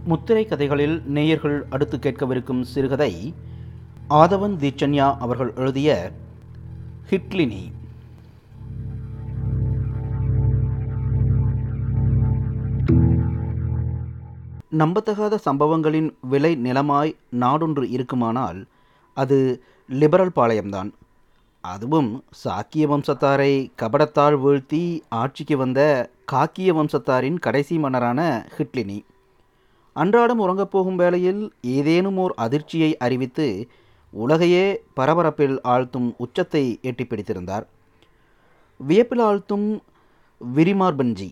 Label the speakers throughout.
Speaker 1: முத்திரை கதைகளில் நேயர்கள் அடுத்து கேட்கவிருக்கும் சிறுகதை ஆதவன் தீச்சன்யா அவர்கள் எழுதிய ஹிட்லினி நம்பத்தகாத சம்பவங்களின் விலை நிலமாய் நாடொன்று இருக்குமானால் அது லிபரல் பாளையம்தான் அதுவும் சாக்கிய வம்சத்தாரை கபடத்தால் வீழ்த்தி ஆட்சிக்கு வந்த காக்கிய வம்சத்தாரின் கடைசி மன்னரான ஹிட்லினி அன்றாடம் உறங்கப் போகும் வேளையில் ஏதேனும் ஓர் அதிர்ச்சியை அறிவித்து உலகையே பரபரப்பில் ஆழ்த்தும் உச்சத்தை எட்டி பிடித்திருந்தார் வியப்பில் ஆழ்த்தும் விரிமார்பன்ஜி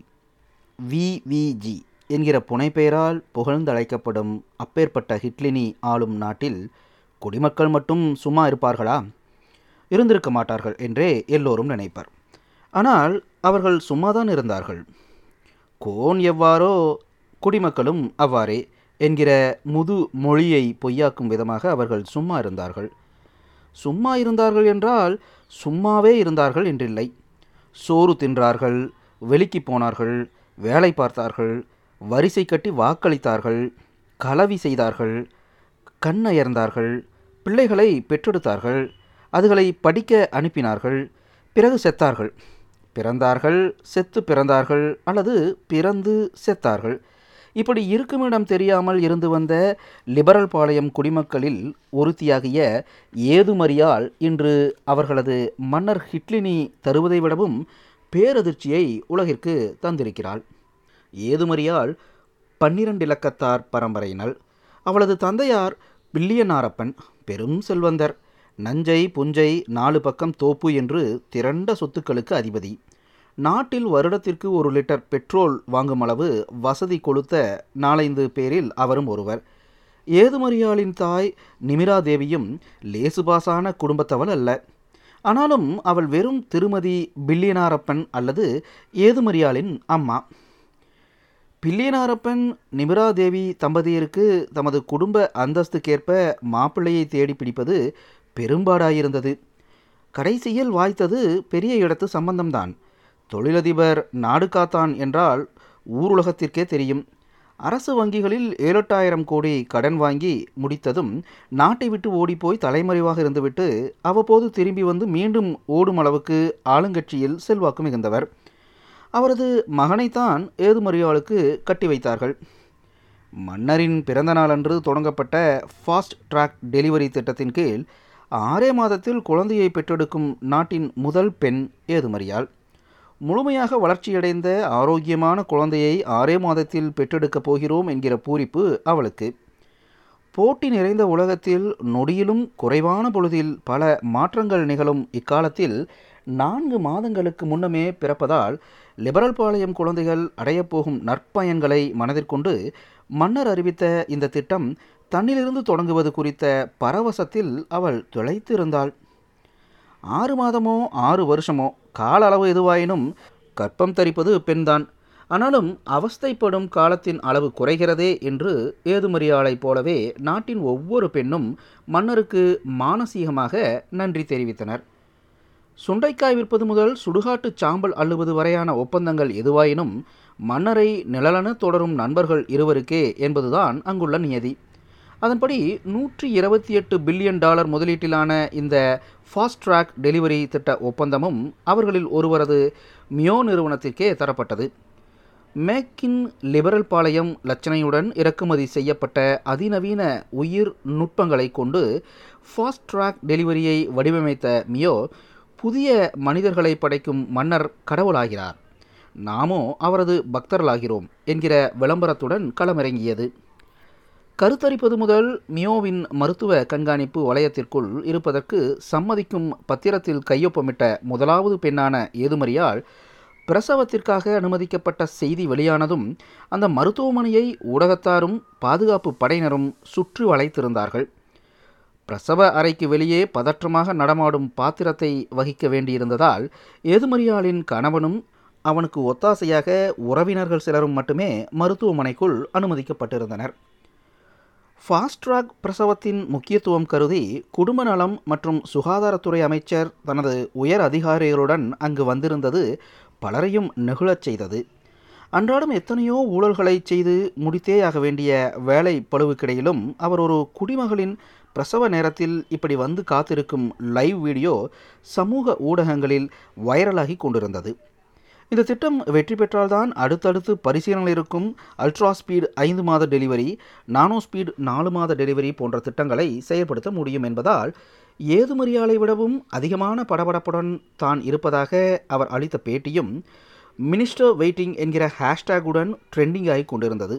Speaker 1: விவிஜி என்கிற புனைப்பெயரால் புகழ்ந்தழைக்கப்படும் அப்பேற்பட்ட ஹிட்லினி ஆளும் நாட்டில் குடிமக்கள் மட்டும் சும்மா இருப்பார்களா இருந்திருக்க மாட்டார்கள் என்றே எல்லோரும் நினைப்பர் ஆனால் அவர்கள் சும்மாதான் இருந்தார்கள் கோன் எவ்வாறோ குடிமக்களும் அவ்வாறே என்கிற முது மொழியை பொய்யாக்கும் விதமாக அவர்கள் சும்மா இருந்தார்கள் சும்மா இருந்தார்கள் என்றால் சும்மாவே இருந்தார்கள் என்றில்லை சோறு தின்றார்கள் வெளிக்கு போனார்கள் வேலை பார்த்தார்கள் வரிசை கட்டி வாக்களித்தார்கள் கலவி செய்தார்கள் கண்ணயர்ந்தார்கள் பிள்ளைகளை பெற்றெடுத்தார்கள் அதுகளை படிக்க அனுப்பினார்கள் பிறகு செத்தார்கள் பிறந்தார்கள் செத்து பிறந்தார்கள் அல்லது பிறந்து செத்தார்கள் இப்படி இருக்குமிடம் தெரியாமல் இருந்து வந்த லிபரல் பாளையம் குடிமக்களில் ஒருத்தியாகிய ஏதுமறியால் இன்று அவர்களது மன்னர் ஹிட்லினி தருவதை விடவும் பேரதிர்ச்சியை உலகிற்கு தந்திருக்கிறாள் ஏதுமறியால் பன்னிரண்டு இலக்கத்தார் பரம்பரையினள் அவளது தந்தையார் பில்லியனாரப்பன் பெரும் செல்வந்தர் நஞ்சை புஞ்சை நாலு பக்கம் தோப்பு என்று திரண்ட சொத்துக்களுக்கு அதிபதி நாட்டில் வருடத்திற்கு ஒரு லிட்டர் பெட்ரோல் வாங்கும் அளவு வசதி கொளுத்த நாலைந்து பேரில் அவரும் ஒருவர் ஏதுமரியாளின் தாய் நிமிரா தேவியும் லேசுபாசான குடும்பத்தவள் அல்ல ஆனாலும் அவள் வெறும் திருமதி பில்லியனாரப்பன் அல்லது ஏதுமரியாளின் அம்மா பில்லியனாரப்பன் நிமிரா தேவி தம்பதியருக்கு தமது குடும்ப அந்தஸ்துக்கேற்ப மாப்பிள்ளையை தேடி பிடிப்பது பெரும்பாடாயிருந்தது கடைசியில் வாய்த்தது பெரிய இடத்து சம்பந்தம்தான் தொழிலதிபர் நாடு காத்தான் என்றால் ஊருலகத்திற்கே தெரியும் அரசு வங்கிகளில் ஏழெட்டாயிரம் கோடி கடன் வாங்கி முடித்ததும் நாட்டை விட்டு ஓடிப்போய் தலைமறைவாக இருந்துவிட்டு அவ்வப்போது திரும்பி வந்து மீண்டும் ஓடும் அளவுக்கு ஆளுங்கட்சியில் செல்வாக்கு மிகுந்தவர் அவரது மகனைத்தான் ஏதுமறியாளுக்கு கட்டி வைத்தார்கள் மன்னரின் பிறந்த நாளன்று தொடங்கப்பட்ட ஃபாஸ்ட் ட்ராக் டெலிவரி திட்டத்தின் கீழ் ஆறே மாதத்தில் குழந்தையை பெற்றெடுக்கும் நாட்டின் முதல் பெண் ஏதுமறியாள் முழுமையாக வளர்ச்சியடைந்த ஆரோக்கியமான குழந்தையை ஆறே மாதத்தில் பெற்றெடுக்கப் போகிறோம் என்கிற பூரிப்பு அவளுக்கு போட்டி நிறைந்த உலகத்தில் நொடியிலும் குறைவான பொழுதில் பல மாற்றங்கள் நிகழும் இக்காலத்தில் நான்கு மாதங்களுக்கு முன்னமே பிறப்பதால் லிபரல் பாளையம் குழந்தைகள் அடையப்போகும் நற்பயன்களை மனதிற்கொண்டு மன்னர் அறிவித்த இந்த திட்டம் தன்னிலிருந்து தொடங்குவது குறித்த பரவசத்தில் அவள் திளைத்திருந்தாள் ஆறு மாதமோ ஆறு வருஷமோ கால அளவு எதுவாயினும் கற்பம் தரிப்பது பெண்தான் ஆனாலும் அவஸ்தைப்படும் காலத்தின் அளவு குறைகிறதே என்று ஏதுமறியாளைப் போலவே நாட்டின் ஒவ்வொரு பெண்ணும் மன்னருக்கு மானசீகமாக நன்றி தெரிவித்தனர் சுண்டைக்காய் விற்பது முதல் சுடுகாட்டு சாம்பல் அள்ளுவது வரையான ஒப்பந்தங்கள் எதுவாயினும் மன்னரை நிழலென தொடரும் நண்பர்கள் இருவருக்கே என்பதுதான் அங்குள்ள நியதி அதன்படி நூற்றி இருபத்தி எட்டு பில்லியன் டாலர் முதலீட்டிலான இந்த ஃபாஸ்ட் ட்ராக் டெலிவரி திட்ட ஒப்பந்தமும் அவர்களில் ஒருவரது மியோ நிறுவனத்திற்கே தரப்பட்டது மேக்கின் லிபரல் பாளையம் லட்சணையுடன் இறக்குமதி செய்யப்பட்ட அதிநவீன உயிர் நுட்பங்களை கொண்டு ஃபாஸ்ட் ட்ராக் டெலிவரியை வடிவமைத்த மியோ புதிய மனிதர்களை படைக்கும் மன்னர் கடவுளாகிறார் நாமோ அவரது பக்தர்களாகிறோம் என்கிற விளம்பரத்துடன் களமிறங்கியது கருத்தரிப்பது முதல் மியோவின் மருத்துவ கண்காணிப்பு வலயத்திற்குள் இருப்பதற்கு சம்மதிக்கும் பத்திரத்தில் கையொப்பமிட்ட முதலாவது பெண்ணான ஏதுமறியால் பிரசவத்திற்காக அனுமதிக்கப்பட்ட செய்தி வெளியானதும் அந்த மருத்துவமனையை ஊடகத்தாரும் பாதுகாப்பு படையினரும் சுற்றி வளைத்திருந்தார்கள் பிரசவ அறைக்கு வெளியே பதற்றமாக நடமாடும் பாத்திரத்தை வகிக்க வேண்டியிருந்ததால் ஏதுமறியாளின் கணவனும் அவனுக்கு ஒத்தாசையாக உறவினர்கள் சிலரும் மட்டுமே மருத்துவமனைக்குள் அனுமதிக்கப்பட்டிருந்தனர் ஃபாஸ்ட் ட்ராக் பிரசவத்தின் முக்கியத்துவம் கருதி குடும்ப நலம் மற்றும் சுகாதாரத்துறை அமைச்சர் தனது உயர் அதிகாரிகளுடன் அங்கு வந்திருந்தது பலரையும் நெகிழச் செய்தது அன்றாடம் எத்தனையோ ஊழல்களை செய்து முடித்தேயாக வேண்டிய வேலை பழுவுக்கிடையிலும் அவர் ஒரு குடிமகளின் பிரசவ நேரத்தில் இப்படி வந்து காத்திருக்கும் லைவ் வீடியோ சமூக ஊடகங்களில் வைரலாகி கொண்டிருந்தது இந்த திட்டம் வெற்றி பெற்றால்தான் அடுத்தடுத்து பரிசீலனையில் இருக்கும் அல்ட்ரா ஸ்பீட் ஐந்து மாத டெலிவரி நானோ ஸ்பீட் நாலு மாத டெலிவரி போன்ற திட்டங்களை செயல்படுத்த முடியும் என்பதால் ஏதுமறியாலை விடவும் அதிகமான படபடப்புடன் தான் இருப்பதாக அவர் அளித்த பேட்டியும் மினிஸ்டர் வெயிட்டிங் என்கிற ஹேஷ்டேகுடன் ட்ரெண்டிங் ஆகி கொண்டிருந்தது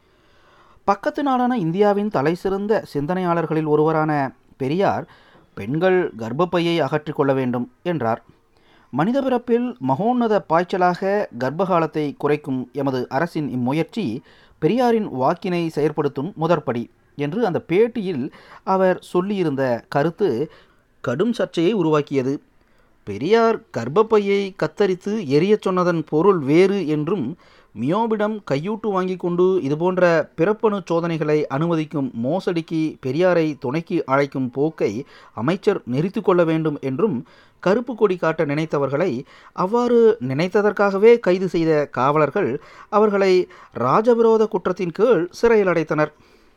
Speaker 1: பக்கத்து நாடான இந்தியாவின் தலைசிறந்த சிந்தனையாளர்களில் ஒருவரான பெரியார் பெண்கள் கர்ப்பப்பையை அகற்றிக் கொள்ள வேண்டும் என்றார் மனித பிறப்பில் மகோன்னத பாய்ச்சலாக கர்ப்பகாலத்தை குறைக்கும் எமது அரசின் இம்முயற்சி பெரியாரின் வாக்கினை செயற்படுத்தும் முதற்படி என்று அந்த பேட்டியில் அவர் சொல்லியிருந்த கருத்து கடும் சர்ச்சையை உருவாக்கியது பெரியார் கர்ப்பப்பையை கத்தரித்து எரியச் சொன்னதன் பொருள் வேறு என்றும் மியோவிடம் கையூட்டு வாங்கி கொண்டு இதுபோன்ற பிறப்பணு சோதனைகளை அனுமதிக்கும் மோசடிக்கு பெரியாரை துணைக்கு அழைக்கும் போக்கை அமைச்சர் நிறுத்தி கொள்ள வேண்டும் என்றும் கருப்பு கொடி காட்ட நினைத்தவர்களை அவ்வாறு நினைத்ததற்காகவே கைது செய்த காவலர்கள் அவர்களை ராஜவிரோத குற்றத்தின் கீழ் சிறையில் அடைத்தனர்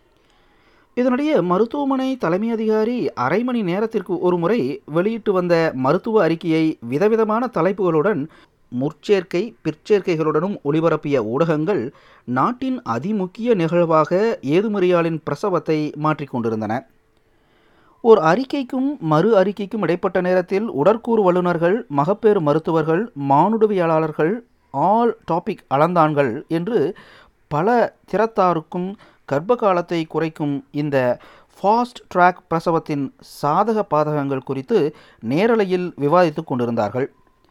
Speaker 1: இதனிடையே மருத்துவமனை தலைமை அதிகாரி அரை மணி நேரத்திற்கு ஒரு முறை வெளியிட்டு வந்த மருத்துவ அறிக்கையை விதவிதமான தலைப்புகளுடன் முற்சேர்க்கை பிற்சேர்க்கைகளுடனும் ஒளிபரப்பிய ஊடகங்கள் நாட்டின் அதிமுக்கிய நிகழ்வாக ஏதுமறியாளின் பிரசவத்தை மாற்றிக்கொண்டிருந்தன ஓர் அறிக்கைக்கும் மறு அறிக்கைக்கும் இடைப்பட்ட நேரத்தில் உடற்கூறு வல்லுநர்கள் மகப்பேறு மருத்துவர்கள் மானுடவியலாளர்கள் ஆல் டாபிக் அளந்தான்கள் என்று பல திறத்தாருக்கும் கர்ப்ப காலத்தை குறைக்கும் இந்த ஃபாஸ்ட் ட்ராக் பிரசவத்தின் சாதக பாதகங்கள் குறித்து நேரலையில் விவாதித்து கொண்டிருந்தார்கள்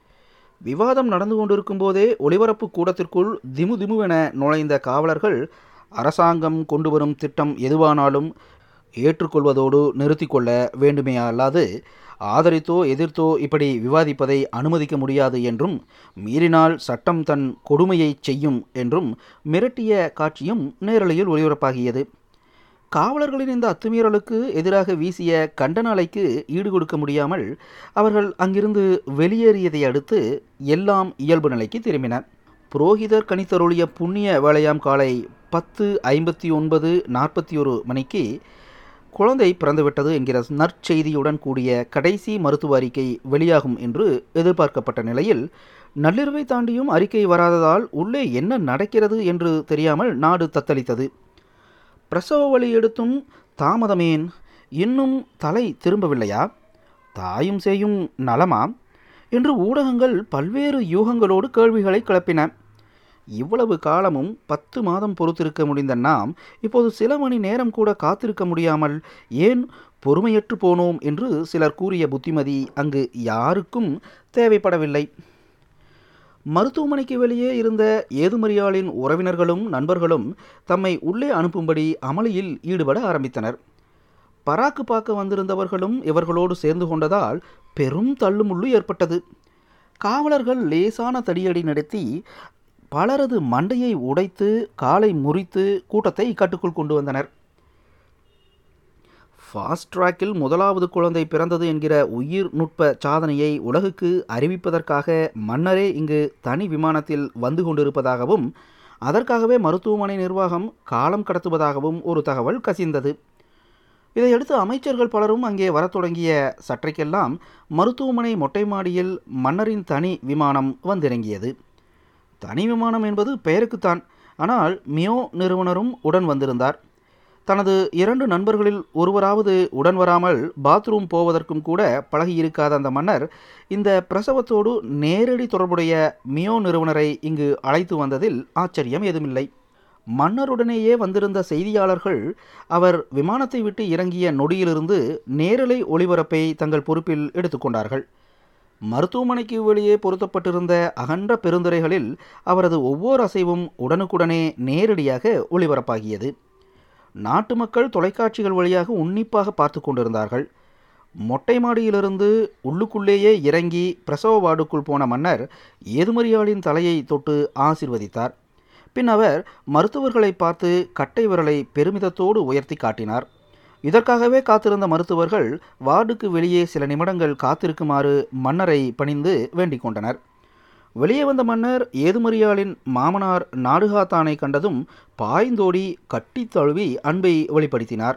Speaker 1: விவாதம் நடந்து கொண்டிருக்கும் போதே ஒளிபரப்பு கூடத்திற்குள் திமு திமுவென நுழைந்த காவலர்கள் அரசாங்கம் கொண்டு வரும் திட்டம் எதுவானாலும் ஏற்றுக்கொள்வதோடு நிறுத்தி கொள்ள வேண்டுமே அல்லாது ஆதரித்தோ எதிர்த்தோ இப்படி விவாதிப்பதை அனுமதிக்க முடியாது என்றும் மீறினால் சட்டம் தன் கொடுமையை செய்யும் என்றும் மிரட்டிய காட்சியும் நேரலையில் ஒளிபரப்பாகியது காவலர்களின் இந்த அத்துமீறலுக்கு எதிராக வீசிய கண்டன அலைக்கு ஈடு கொடுக்க முடியாமல் அவர்கள் அங்கிருந்து வெளியேறியதை அடுத்து எல்லாம் இயல்பு நிலைக்கு திரும்பின புரோகிதர் கணித்தருளிய புண்ணிய வேலையாம் காலை பத்து ஐம்பத்தி ஒன்பது நாற்பத்தி ஒரு மணிக்கு குழந்தை பிறந்துவிட்டது என்கிற நற்செய்தியுடன் கூடிய கடைசி மருத்துவ அறிக்கை வெளியாகும் என்று எதிர்பார்க்கப்பட்ட நிலையில் நள்ளிரவை தாண்டியும் அறிக்கை வராததால் உள்ளே என்ன நடக்கிறது என்று தெரியாமல் நாடு தத்தளித்தது பிரசவ வழி எடுத்தும் தாமதமேன் இன்னும் தலை திரும்பவில்லையா தாயும் செய்யும் நலமா என்று ஊடகங்கள் பல்வேறு யூகங்களோடு கேள்விகளை கிளப்பின இவ்வளவு காலமும் பத்து மாதம் பொறுத்திருக்க முடிந்த நாம் இப்போது சில மணி நேரம் கூட காத்திருக்க முடியாமல் ஏன் பொறுமையற்று போனோம் என்று சிலர் கூறிய புத்திமதி அங்கு யாருக்கும் தேவைப்படவில்லை மருத்துவமனைக்கு வெளியே இருந்த ஏதுமறியாளின் உறவினர்களும் நண்பர்களும் தம்மை உள்ளே அனுப்பும்படி அமளியில் ஈடுபட ஆரம்பித்தனர் பராக்கு பார்க்க வந்திருந்தவர்களும் இவர்களோடு சேர்ந்து கொண்டதால் பெரும் தள்ளுமுள்ளு ஏற்பட்டது காவலர்கள் லேசான தடியடி நடத்தி பலரது மண்டையை உடைத்து காலை முறித்து கூட்டத்தை கட்டுக்குள் கொண்டு வந்தனர் ஃபாஸ்ட் ட்ராக்கில் முதலாவது குழந்தை பிறந்தது என்கிற உயிர் நுட்ப சாதனையை உலகுக்கு அறிவிப்பதற்காக மன்னரே இங்கு தனி விமானத்தில் வந்து கொண்டிருப்பதாகவும் அதற்காகவே மருத்துவமனை நிர்வாகம் காலம் கடத்துவதாகவும் ஒரு தகவல் கசிந்தது இதையடுத்து அமைச்சர்கள் பலரும் அங்கே வரத் தொடங்கிய சற்றைக்கெல்லாம் மருத்துவமனை மொட்டை மாடியில் மன்னரின் தனி விமானம் வந்திறங்கியது தனி விமானம் என்பது பெயருக்குத்தான் ஆனால் மியோ நிறுவனரும் உடன் வந்திருந்தார் தனது இரண்டு நண்பர்களில் ஒருவராவது உடன் வராமல் பாத்ரூம் போவதற்கும் கூட பழகியிருக்காத அந்த மன்னர் இந்த பிரசவத்தோடு நேரடி தொடர்புடைய மியோ நிறுவனரை இங்கு அழைத்து வந்ததில் ஆச்சரியம் ஏதுமில்லை மன்னருடனேயே வந்திருந்த செய்தியாளர்கள் அவர் விமானத்தை விட்டு இறங்கிய நொடியிலிருந்து நேரலை ஒளிபரப்பை தங்கள் பொறுப்பில் எடுத்துக்கொண்டார்கள் மருத்துவமனைக்கு வெளியே பொருத்தப்பட்டிருந்த அகன்ற பெருந்துறைகளில் அவரது ஒவ்வொரு அசைவும் உடனுக்குடனே நேரடியாக ஒளிபரப்பாகியது நாட்டு மக்கள் தொலைக்காட்சிகள் வழியாக உன்னிப்பாக பார்த்து கொண்டிருந்தார்கள் மொட்டை மாடியிலிருந்து உள்ளுக்குள்ளேயே இறங்கி பிரசவ வார்டுக்குள் போன மன்னர் ஏதுமறியாளின் தலையை தொட்டு ஆசிர்வதித்தார் பின் அவர் மருத்துவர்களை பார்த்து கட்டை விரலை பெருமிதத்தோடு உயர்த்தி காட்டினார் இதற்காகவே காத்திருந்த மருத்துவர்கள் வார்டுக்கு வெளியே சில நிமிடங்கள் காத்திருக்குமாறு மன்னரை பணிந்து வேண்டிக் கொண்டனர் வெளியே வந்த மன்னர் ஏதுமறியாளின் மாமனார் நாடுகாத்தானை கண்டதும் பாய்ந்தோடி கட்டி தழுவி அன்பை வெளிப்படுத்தினார்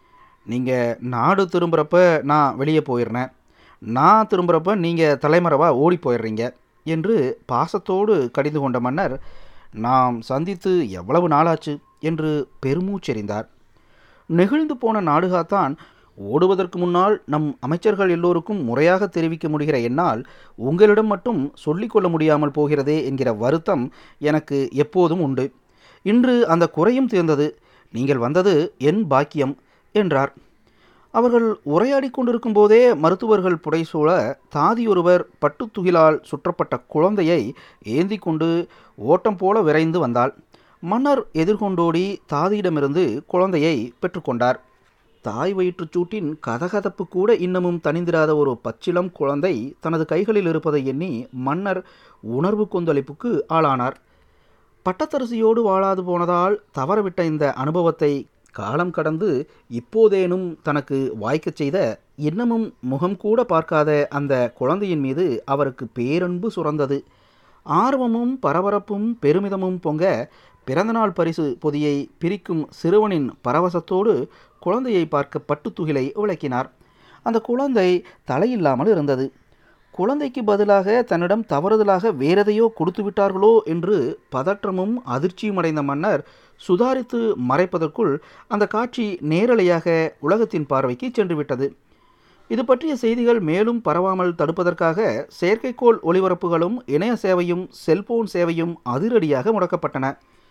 Speaker 1: நீங்கள் நாடு திரும்புகிறப்ப நான் வெளியே போயிடுறேன் நான் திரும்புகிறப்ப நீங்கள் தலைமறைவாக ஓடி போயிடுறீங்க என்று பாசத்தோடு கடிந்து கொண்ட மன்னர் நாம் சந்தித்து எவ்வளவு நாளாச்சு என்று பெருமூச்செறிந்தார் நெகிழ்ந்து போன நாடுகாத்தான் ஓடுவதற்கு முன்னால் நம் அமைச்சர்கள் எல்லோருக்கும் முறையாக தெரிவிக்க முடிகிற என்னால் உங்களிடம் மட்டும் சொல்லிக்கொள்ள முடியாமல் போகிறதே என்கிற வருத்தம் எனக்கு எப்போதும் உண்டு இன்று அந்த குறையும் தீர்ந்தது நீங்கள் வந்தது என் பாக்கியம் என்றார் அவர்கள் உரையாடி கொண்டிருக்கும் போதே மருத்துவர்கள் புடைசூழ தாதியொருவர் பட்டுத்துகிலால் சுற்றப்பட்ட குழந்தையை ஏந்தி கொண்டு ஓட்டம் போல விரைந்து வந்தாள் மன்னர் எதிர்கொண்டோடி தாதியிடமிருந்து குழந்தையை பெற்றுக்கொண்டார் தாய் வயிற்றுச் சூட்டின் கதகதப்பு கூட இன்னமும் தனிந்திராத ஒரு பச்சிளம் குழந்தை தனது கைகளில் இருப்பதை எண்ணி மன்னர் உணர்வு கொந்தளிப்புக்கு ஆளானார் பட்டத்தரசியோடு வாழாது போனதால் தவறவிட்ட இந்த அனுபவத்தை காலம் கடந்து இப்போதேனும் தனக்கு வாய்க்கச் செய்த இன்னமும் முகம் கூட பார்க்காத அந்த குழந்தையின் மீது அவருக்கு பேரன்பு சுரந்தது ஆர்வமும் பரபரப்பும் பெருமிதமும் பொங்க பிறந்தநாள் பரிசு பொதியை பிரிக்கும் சிறுவனின் பரவசத்தோடு குழந்தையை பார்க்க பட்டுத்துகிலை விளக்கினார் அந்த குழந்தை தலையில்லாமல் இருந்தது குழந்தைக்கு பதிலாக தன்னிடம் தவறுதலாக வேறெதையோ கொடுத்து விட்டார்களோ என்று பதற்றமும் அதிர்ச்சியும் அடைந்த மன்னர் சுதாரித்து மறைப்பதற்குள் அந்த காட்சி நேரலையாக உலகத்தின் பார்வைக்கு சென்றுவிட்டது இது பற்றிய செய்திகள் மேலும் பரவாமல் தடுப்பதற்காக செயற்கைக்கோள் ஒளிபரப்புகளும் இணைய சேவையும் செல்போன் சேவையும் அதிரடியாக முடக்கப்பட்டன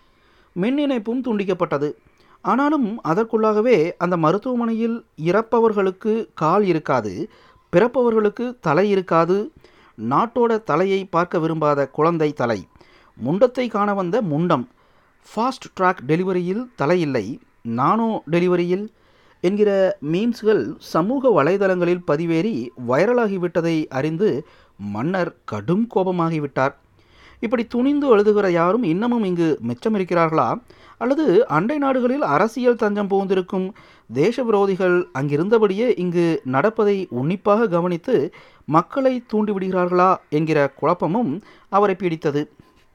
Speaker 1: மின் இணைப்பும் துண்டிக்கப்பட்டது ஆனாலும் அதற்குள்ளாகவே அந்த மருத்துவமனையில் இறப்பவர்களுக்கு கால் இருக்காது பிறப்பவர்களுக்கு தலை இருக்காது நாட்டோட தலையை பார்க்க விரும்பாத குழந்தை தலை முண்டத்தை காண வந்த முண்டம் ஃபாஸ்ட் ட்ராக் டெலிவரியில் தலை இல்லை நானோ டெலிவரியில் என்கிற மீம்ஸ்கள் சமூக வலைதளங்களில் பதிவேறி வைரலாகிவிட்டதை அறிந்து மன்னர் கடும் கோபமாகிவிட்டார் இப்படி துணிந்து எழுதுகிற யாரும் இன்னமும் இங்கு மிச்சமிருக்கிறார்களா அல்லது அண்டை நாடுகளில் அரசியல் தஞ்சம் புகுந்திருக்கும் தேச விரோதிகள் அங்கிருந்தபடியே இங்கு நடப்பதை உன்னிப்பாக கவனித்து மக்களை தூண்டிவிடுகிறார்களா என்கிற குழப்பமும் அவரை பீடித்தது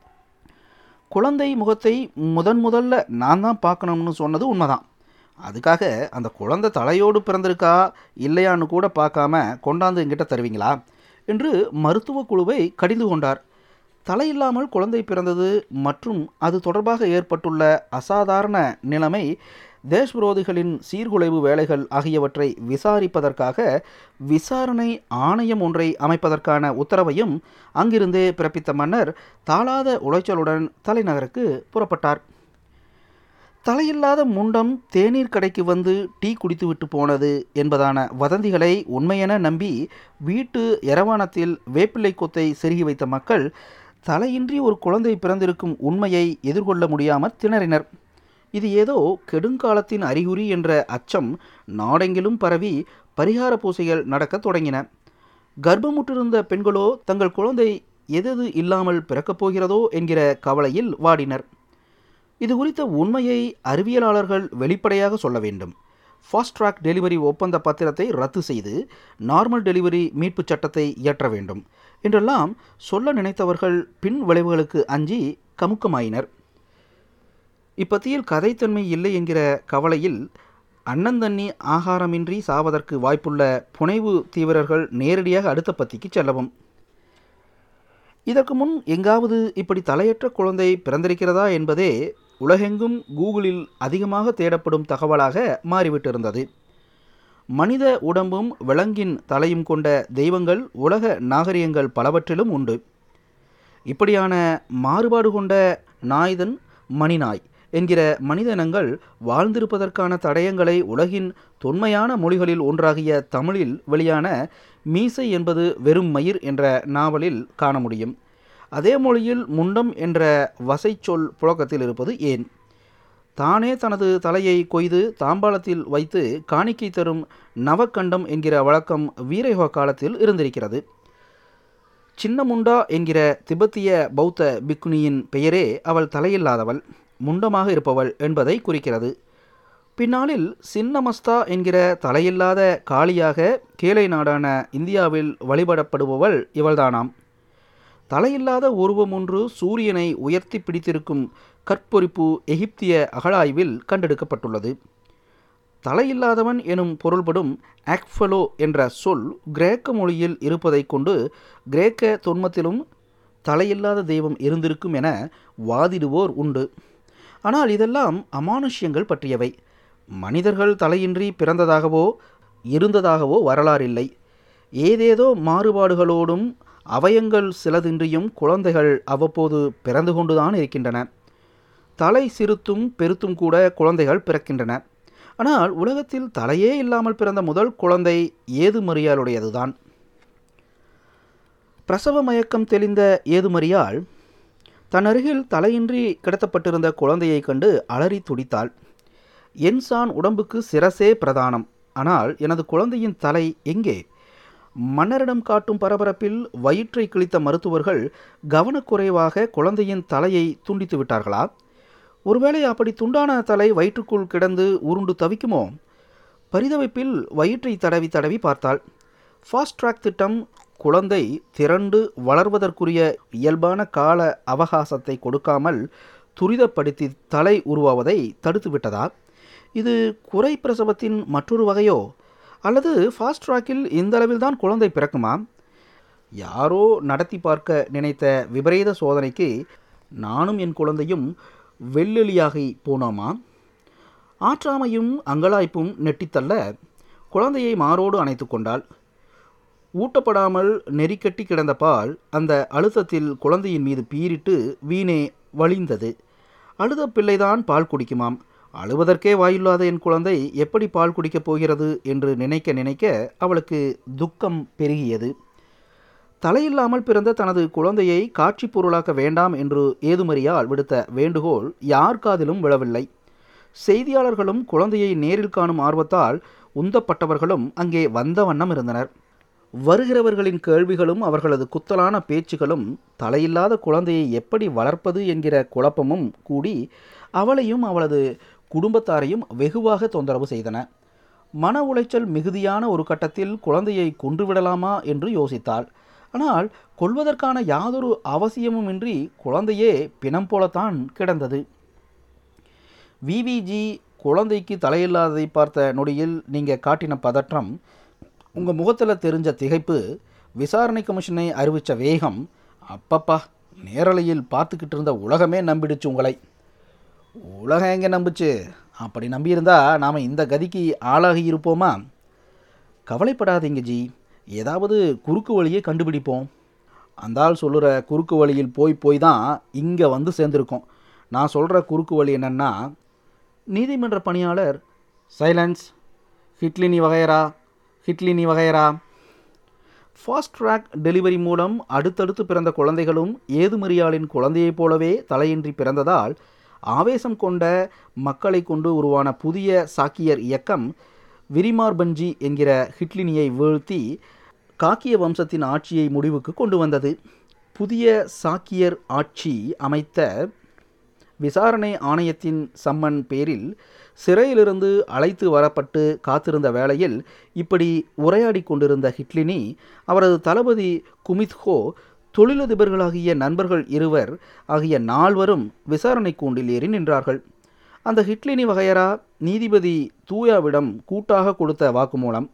Speaker 1: குழந்தை முகத்தை முதன் முதல்ல நான் தான் பார்க்கணும்னு சொன்னது உண்மைதான் அதுக்காக அந்த குழந்தை தலையோடு பிறந்திருக்கா இல்லையான்னு கூட பார்க்காம கொண்டாந்து எங்கிட்ட தருவீங்களா என்று மருத்துவ குழுவை கடிந்து கொண்டார் தலையில்லாமல் குழந்தை பிறந்தது மற்றும் அது தொடர்பாக ஏற்பட்டுள்ள அசாதாரண நிலைமை தேஷ் விரோதிகளின் சீர்குலைவு வேலைகள் ஆகியவற்றை விசாரிப்பதற்காக விசாரணை ஆணையம் ஒன்றை அமைப்பதற்கான உத்தரவையும் அங்கிருந்தே பிறப்பித்த மன்னர் தாளாத உளைச்சலுடன் தலைநகருக்கு புறப்பட்டார் தலையில்லாத முண்டம் தேநீர் கடைக்கு வந்து டீ குடித்துவிட்டு போனது என்பதான வதந்திகளை உண்மையென நம்பி வீட்டு எரவானத்தில் வேப்பிள்ளை கொத்தை செருகி வைத்த மக்கள் தலையின்றி ஒரு குழந்தை பிறந்திருக்கும் உண்மையை எதிர்கொள்ள முடியாமல் திணறினர் இது ஏதோ கெடுங்காலத்தின் அறிகுறி என்ற அச்சம் நாடெங்கிலும் பரவி பரிகார பூசைகள் நடக்கத் தொடங்கின கர்ப்பமுற்றிருந்த பெண்களோ தங்கள் குழந்தை எதெது இல்லாமல் பிறக்கப் போகிறதோ என்கிற கவலையில் வாடினர் இது குறித்த உண்மையை அறிவியலாளர்கள் வெளிப்படையாக சொல்ல வேண்டும் ஃபாஸ்ட் ட்ராக் டெலிவரி ஒப்பந்த பத்திரத்தை ரத்து செய்து நார்மல் டெலிவரி மீட்புச் சட்டத்தை இயற்ற வேண்டும் என்றெல்லாம் சொல்ல நினைத்தவர்கள் பின் விளைவுகளுக்கு அஞ்சி கமுக்கமாயினர் இப்பத்தியில் கதைத்தன்மை இல்லை என்கிற கவலையில் அன்னந்தண்ணி ஆகாரமின்றி சாவதற்கு வாய்ப்புள்ள புனைவு தீவிரர்கள் நேரடியாக அடுத்த பத்திக்கு செல்லவும் இதற்கு முன் எங்காவது இப்படி தலையற்ற குழந்தை பிறந்திருக்கிறதா என்பதே உலகெங்கும் கூகுளில் அதிகமாக தேடப்படும் தகவலாக மாறிவிட்டிருந்தது மனித உடம்பும் விலங்கின் தலையும் கொண்ட தெய்வங்கள் உலக நாகரிகங்கள் பலவற்றிலும் உண்டு இப்படியான மாறுபாடு கொண்ட நாய்தன் மணிநாய் என்கிற மனித இனங்கள் வாழ்ந்திருப்பதற்கான தடயங்களை உலகின் தொன்மையான மொழிகளில் ஒன்றாகிய தமிழில் வெளியான மீசை என்பது வெறும் மயிர் என்ற நாவலில் காண முடியும் அதே மொழியில் முண்டம் என்ற வசைச்சொல் புழக்கத்தில் இருப்பது ஏன் தானே தனது தலையை கொய்து தாம்பாளத்தில் வைத்து காணிக்கை தரும் நவக்கண்டம் என்கிற வழக்கம் வீரயுக காலத்தில் இருந்திருக்கிறது சின்ன முண்டா என்கிற திபெத்திய பௌத்த பிக்குனியின் பெயரே அவள் தலையில்லாதவள் முண்டமாக இருப்பவள் என்பதை குறிக்கிறது பின்னாளில் சின்னமஸ்தா என்கிற தலையில்லாத காளியாக கீழை நாடான இந்தியாவில் வழிபடப்படுபவள் இவள்தானாம் தலையில்லாத உருவம் ஒன்று சூரியனை உயர்த்தி பிடித்திருக்கும் கற்பொறிப்பு எகிப்திய அகழாய்வில் கண்டெடுக்கப்பட்டுள்ளது தலையில்லாதவன் எனும் பொருள்படும் ஆக்ஃபலோ என்ற சொல் கிரேக்க மொழியில் இருப்பதைக் கொண்டு கிரேக்க தொன்மத்திலும் தலையில்லாத தெய்வம் இருந்திருக்கும் என வாதிடுவோர் உண்டு ஆனால் இதெல்லாம் அமானுஷ்யங்கள் பற்றியவை மனிதர்கள் தலையின்றி பிறந்ததாகவோ இருந்ததாகவோ வரலாறில்லை ஏதேதோ மாறுபாடுகளோடும் அவயங்கள் சிலதின்றியும் குழந்தைகள் அவ்வப்போது பிறந்து கொண்டுதான் இருக்கின்றன தலை சிறுத்தும் பெருத்தும் கூட குழந்தைகள் பிறக்கின்றன ஆனால் உலகத்தில் தலையே இல்லாமல் பிறந்த முதல் குழந்தை ஏதுமறியாளுடையதுதான் பிரசவ மயக்கம் தெளிந்த ஏதுமறியாள் தன் அருகில் தலையின்றி கிடத்தப்பட்டிருந்த குழந்தையை கண்டு அலறி துடித்தாள் என் சான் உடம்புக்கு சிரசே பிரதானம் ஆனால் எனது குழந்தையின் தலை எங்கே மன்னரிடம் காட்டும் பரபரப்பில் வயிற்றை கிழித்த மருத்துவர்கள் கவனக்குறைவாக குழந்தையின் தலையை துண்டித்து விட்டார்களா ஒருவேளை அப்படி துண்டான தலை வயிற்றுக்குள் கிடந்து உருண்டு தவிக்குமோ பரிதவிப்பில் வயிற்றை தடவி தடவி பார்த்தாள் ஃபாஸ்ட் ட்ராக் திட்டம் குழந்தை திரண்டு வளர்வதற்குரிய இயல்பான கால அவகாசத்தை கொடுக்காமல் துரிதப்படுத்தி தலை உருவாவதை தடுத்து விட்டதா இது குறை பிரசவத்தின் மற்றொரு வகையோ அல்லது ஃபாஸ்ட் ட்ராக்கில் இந்த அளவில்தான் குழந்தை பிறக்குமா யாரோ நடத்தி பார்க்க நினைத்த விபரீத சோதனைக்கு நானும் என் குழந்தையும் வெள்ளெளியாகி போனோமா ஆற்றாமையும் அங்கலாய்ப்பும் நெட்டித்தள்ள குழந்தையை மாரோடு அணைத்து கொண்டாள் ஊட்டப்படாமல் நெறிக்கட்டி கிடந்த பால் அந்த அழுத்தத்தில் குழந்தையின் மீது பீரிட்டு வீணே வழிந்தது அழுத பிள்ளைதான் பால் குடிக்குமாம் அழுவதற்கே வாயில்லாத என் குழந்தை எப்படி பால் குடிக்கப் போகிறது என்று நினைக்க நினைக்க அவளுக்கு துக்கம் பெருகியது தலையில்லாமல் பிறந்த தனது குழந்தையை காட்சி பொருளாக்க வேண்டாம் என்று ஏதுமறியால் விடுத்த வேண்டுகோள் யார் காதிலும் விழவில்லை செய்தியாளர்களும் குழந்தையை நேரில் காணும் ஆர்வத்தால் உந்தப்பட்டவர்களும் அங்கே வந்த வண்ணம் இருந்தனர் வருகிறவர்களின் கேள்விகளும் அவர்களது குத்தலான பேச்சுகளும் தலையில்லாத குழந்தையை எப்படி வளர்ப்பது என்கிற குழப்பமும் கூடி அவளையும் அவளது குடும்பத்தாரையும் வெகுவாக தொந்தரவு செய்தன மன உளைச்சல் மிகுதியான ஒரு கட்டத்தில் குழந்தையை கொன்றுவிடலாமா என்று யோசித்தாள் ஆனால் கொள்வதற்கான யாதொரு அவசியமுமின்றி குழந்தையே பிணம் போலத்தான் கிடந்தது விவிஜி குழந்தைக்கு தலையில்லாததை பார்த்த நொடியில் நீங்கள் காட்டின பதற்றம் உங்கள் முகத்தில் தெரிஞ்ச திகைப்பு விசாரணை கமிஷனை அறிவித்த வேகம் அப்பப்பா நேரலையில் பார்த்துக்கிட்டு இருந்த உலகமே நம்பிடுச்சு உங்களை உலகம் எங்கே நம்புச்சு அப்படி நம்பியிருந்தா நாம் இந்த கதிக்கு ஆளாகி இருப்போமா கவலைப்படாதீங்க ஜி ஏதாவது குறுக்கு வழியை கண்டுபிடிப்போம் அந்த ஆள் சொல்லுற குறுக்கு வழியில் போய் போய் தான் இங்கே வந்து சேர்ந்துருக்கோம் நான் சொல்கிற குறுக்கு வழி என்னென்னா நீதிமன்ற பணியாளர் சைலன்ஸ் ஹிட்லினி வகையரா ஹிட்லினி வகையரா ஃபாஸ்ட் ட்ராக் டெலிவரி மூலம் அடுத்தடுத்து பிறந்த குழந்தைகளும் ஏதுமறியாளின் குழந்தையைப் போலவே தலையின்றி பிறந்ததால் ஆவேசம் கொண்ட மக்களை கொண்டு உருவான புதிய சாக்கியர் இயக்கம் விரிமார்பஞ்சி என்கிற ஹிட்லினியை வீழ்த்தி காக்கிய வம்சத்தின் ஆட்சியை முடிவுக்கு கொண்டு வந்தது புதிய சாக்கியர் ஆட்சி அமைத்த விசாரணை ஆணையத்தின் சம்மன் பேரில் சிறையிலிருந்து அழைத்து வரப்பட்டு காத்திருந்த வேளையில் இப்படி உரையாடி கொண்டிருந்த ஹிட்லினி அவரது தளபதி குமித்ஹோ தொழிலதிபர்களாகிய நண்பர்கள் இருவர் ஆகிய நால்வரும் விசாரணை கூண்டில் ஏறி நின்றார்கள் அந்த ஹிட்லினி வகையரா நீதிபதி தூயாவிடம் கூட்டாக கொடுத்த வாக்குமூலம்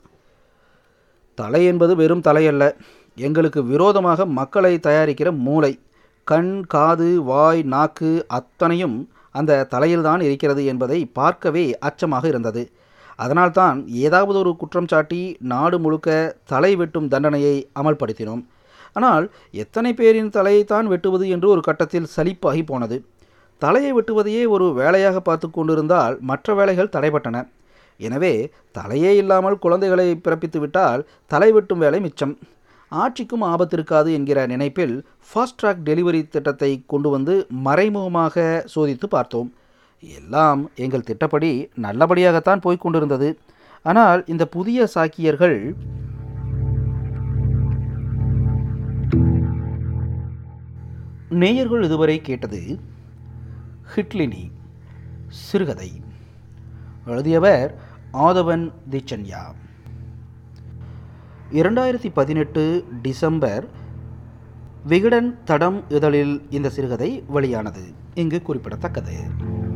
Speaker 1: தலை என்பது வெறும் தலையல்ல எங்களுக்கு விரோதமாக மக்களை தயாரிக்கிற மூளை கண் காது வாய் நாக்கு அத்தனையும் அந்த தலையில்தான் இருக்கிறது என்பதை பார்க்கவே அச்சமாக இருந்தது அதனால்தான் ஏதாவது ஒரு குற்றம் சாட்டி நாடு முழுக்க தலை வெட்டும் தண்டனையை அமல்படுத்தினோம் ஆனால் எத்தனை பேரின் தலையைத்தான் வெட்டுவது என்று ஒரு கட்டத்தில் சலிப்பாகி போனது தலையை வெட்டுவதையே ஒரு வேலையாக பார்த்து கொண்டிருந்தால் மற்ற வேலைகள் தடைப்பட்டன எனவே தலையே இல்லாமல் குழந்தைகளை பிறப்பித்து விட்டால் தலை வெட்டும் வேலை மிச்சம் ஆட்சிக்கும் ஆபத்து இருக்காது என்கிற நினைப்பில் ஃபாஸ்ட் ட்ராக் டெலிவரி திட்டத்தை கொண்டு வந்து மறைமுகமாக சோதித்து பார்த்தோம் எல்லாம் எங்கள் திட்டப்படி நல்லபடியாகத்தான் போய்க் கொண்டிருந்தது ஆனால் இந்த புதிய சாக்கியர்கள் நேயர்கள் இதுவரை கேட்டது ஹிட்லினி சிறுகதை எழுதியவர் ஆதவன் திச்சன்யா இரண்டாயிரத்தி பதினெட்டு டிசம்பர் விகடன் தடம் இதழில் இந்த சிறுகதை வெளியானது இங்கு குறிப்பிடத்தக்கது